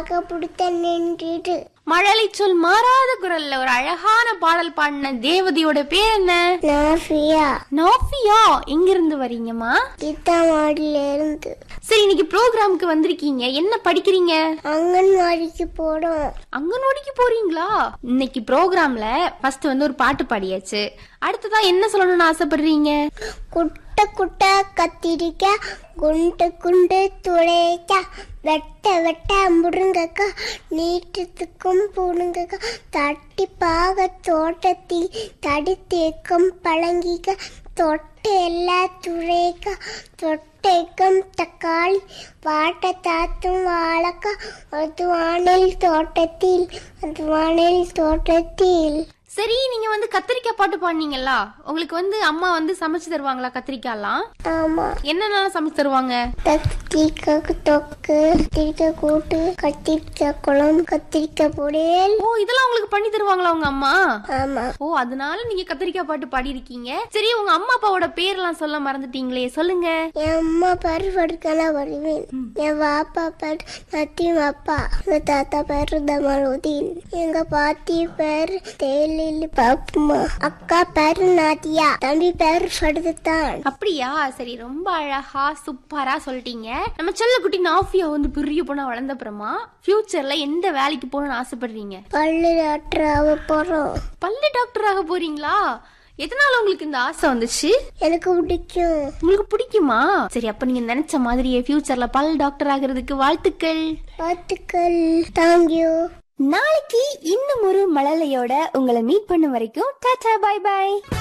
பிடித்த நின்றுட்டு மழலை சொல் மாறாத குரல்ல ஒரு அழகான பாடல் பாடின தேவதையோட பேர் என்ன நாஃபியா நாஃபியா எங்க இருந்து வரீங்கம்மா இத்தமாடியில இருந்து சரி இன்னைக்கு ப்ரோக்ராமுக்கு வந்திருக்கீங்க என்ன படிக்கிறீங்க அங்கன்வாடிக்கு போடும் அங்கன்வாடிக்கு போறீங்களா இன்னைக்கு ப்ரோக்ராம்ல ஃபர்ஸ்ட் வந்து ஒரு பாட்டு பாடியாச்சு அடுத்ததா என்ன சொல்லணும்னு ஆசைப்படுறீங்க குட்ட குட்ட கத்திரிக்க குண்டு குண்டு துளைக்க வெட்ட வெட்ட முருங்கக்கா நீட்டத்துக்கும் புடுங்கக்கா தட்டி பாக தோட்டத்தில் தடி தேக்கம் பழங்கிக்க தொட்ட எல்லா துளைக்க தொட்டைக்கும் தக்காளி வாட்ட தாத்தும் வாழக்கா அது வானில் தோட்டத்தில் அது வானில் தோட்டத்தில் சரி நீங்க வந்து கத்திரிக்காய் பாட்டு பாடினீங்களா உங்களுக்கு வந்து அம்மா வந்து சமைச்சு தருவாங்களா கத்திரிக்காய்லாம் ஆமா என்னென்னலாம் சமைச்சு தருவாங்க கத்திரிக்காய் தொக்கு கத்திரிக்காய் கூட்டு கத்திரிக்காய் குழம்பு கத்திரிக்காய் பொரியல் ஓ இதெல்லாம் உங்களுக்கு பண்ணி தருவாங்களா உங்க அம்மா ஆமா ஓ அதனால நீங்க கத்திரிக்காய் பாட்டு பாடி இருக்கீங்க சரி உங்க அம்மா அப்பாவோட பேர்லாம் சொல்ல மறந்துட்டீங்களே சொல்லுங்க என் அம்மா பேர் படுக்கலாம் வருவேன் என் பாப்பா பேர் நத்தீம் அப்பா எங்க தாத்தா பேர் தமலுதீன் எங்க பாட்டி பேர் தேலிலி பாப்புமா அக்கா பேர் நாதியா தம்பி பேர் படுத்தான் அப்படியா சரி ரொம்ப அழகா சூப்பரா சொல்லிட்டீங்க நம்ம செல்லக்குட்டி நாஃபியா வந்து பெரிய பொண்ணா வளர்ந்த அப்புறமா ஃபியூச்சர்ல எந்த வேலைக்கு போகணும்னு ஆசைப்படுறீங்க பள்ளி டாக்டர் ஆக போறோம் பல்லு டாக்டர் ஆக போறீங்களா எதனால உங்களுக்கு இந்த ஆசை வந்துச்சு எனக்கு பிடிக்கும் உங்களுக்கு பிடிக்குமா சரி அப்ப நீங்க நினைச்ச மாதிரியே ஃபியூச்சர்ல பல் டாக்டர் ஆகிறதுக்கு வாழ்த்துக்கள் வாழ்த்துக்கள் தேங்க்யூ நாளைக்கு இன்னும் ஒரு மழலையோட உங்களை மீட் பண்ண வரைக்கும் டாடா பை பை